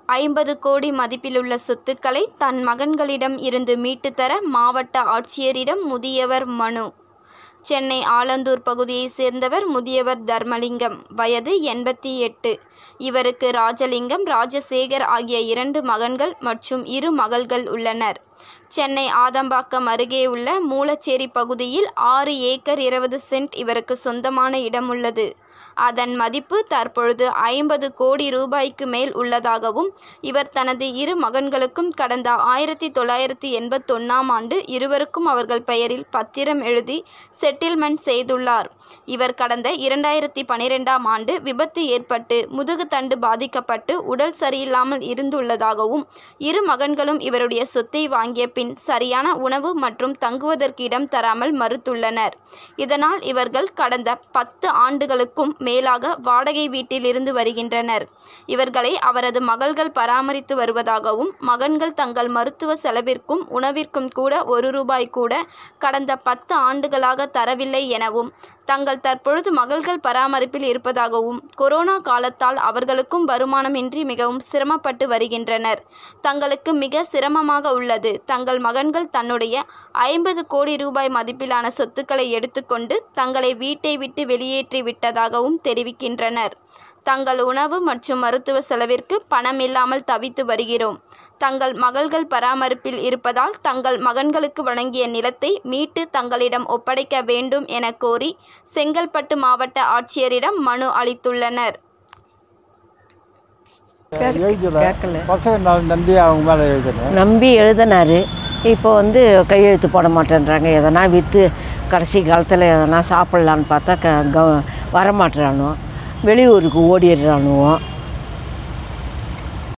ஐம்பது கோடி மதிப்பிலுள்ள சொத்துக்களை தன் மகன்களிடம் இருந்து மீட்டுத்தர மாவட்ட ஆட்சியரிடம் முதியவர் மனு சென்னை ஆலந்தூர் பகுதியைச் சேர்ந்தவர் முதியவர் தர்மலிங்கம் வயது எண்பத்தி எட்டு இவருக்கு ராஜலிங்கம் ராஜசேகர் ஆகிய இரண்டு மகன்கள் மற்றும் இரு மகள்கள் உள்ளனர் சென்னை ஆதம்பாக்கம் அருகே உள்ள மூலச்சேரி பகுதியில் ஆறு ஏக்கர் இருபது சென்ட் இவருக்கு சொந்தமான இடம் உள்ளது அதன் மதிப்பு தற்பொழுது ஐம்பது கோடி ரூபாய்க்கு மேல் உள்ளதாகவும் இவர் தனது இரு மகன்களுக்கும் கடந்த ஆயிரத்தி தொள்ளாயிரத்தி எண்பத்தொன்னாம் ஆண்டு இருவருக்கும் அவர்கள் பெயரில் பத்திரம் எழுதி செட்டில்மெண்ட் செய்துள்ளார் இவர் கடந்த இரண்டாயிரத்தி பனிரெண்டாம் ஆண்டு விபத்து ஏற்பட்டு முதுகுத்தண்டு பாதிக்கப்பட்டு உடல் சரியில்லாமல் இருந்துள்ளதாகவும் இரு மகன்களும் இவருடைய சொத்தை வாங்கிய பின் சரியான உணவு மற்றும் தங்குவதற்கு இடம் தராமல் மறுத்துள்ளனர் இதனால் இவர்கள் கடந்த பத்து ஆண்டுகளுக்கும் மேலாக வாடகை வீட்டில் இருந்து வருகின்றனர் இவர்களை அவரது மகள்கள் பராமரித்து வருவதாகவும் மகன்கள் தங்கள் மருத்துவ செலவிற்கும் உணவிற்கும் கூட ஒரு ரூபாய் கூட கடந்த பத்து ஆண்டுகளாக தரவில்லை எனவும் தங்கள் தற்பொழுது மகள்கள் பராமரிப்பில் இருப்பதாகவும் கொரோனா காலத்தால் அவர்களுக்கும் வருமானமின்றி மிகவும் சிரமப்பட்டு வருகின்றனர் தங்களுக்கு மிக சிரமமாக உள்ளது தங்கள் மகன்கள் தன்னுடைய ஐம்பது கோடி ரூபாய் மதிப்பிலான சொத்துக்களை எடுத்துக்கொண்டு தங்களை வீட்டை விட்டு வெளியேற்றி விட்டதாகவும் தெரிவிக்கின்றனர் தங்கள் உணவு மற்றும் மருத்துவ செலவிற்கு பணம் இல்லாமல் தவித்து வருகிறோம் தங்கள் மகள்கள் பராமரிப்பில் இருப்பதால் தங்கள் மகன்களுக்கு வழங்கிய நிலத்தை மீட்டு தங்களிடம் ஒப்படைக்க வேண்டும் என கோரி செங்கல்பட்டு மாவட்ட ஆட்சியரிடம் மனு அளித்துள்ளனர் எழுதல கேட்கல பசங்க நான் நம்பி அவங்க மேலே எழுதுனேன் நம்பி எழுதினாரு இப்போ வந்து கையெழுத்து போட மாட்டேன்றாங்க எதனா விற்று கடைசி காலத்தில் எதனா சாப்பிட்லான்னு பார்த்தா க கவ வரமாட்டேறானுவோ வெளியூருக்கு ஓடிடுறானுவோ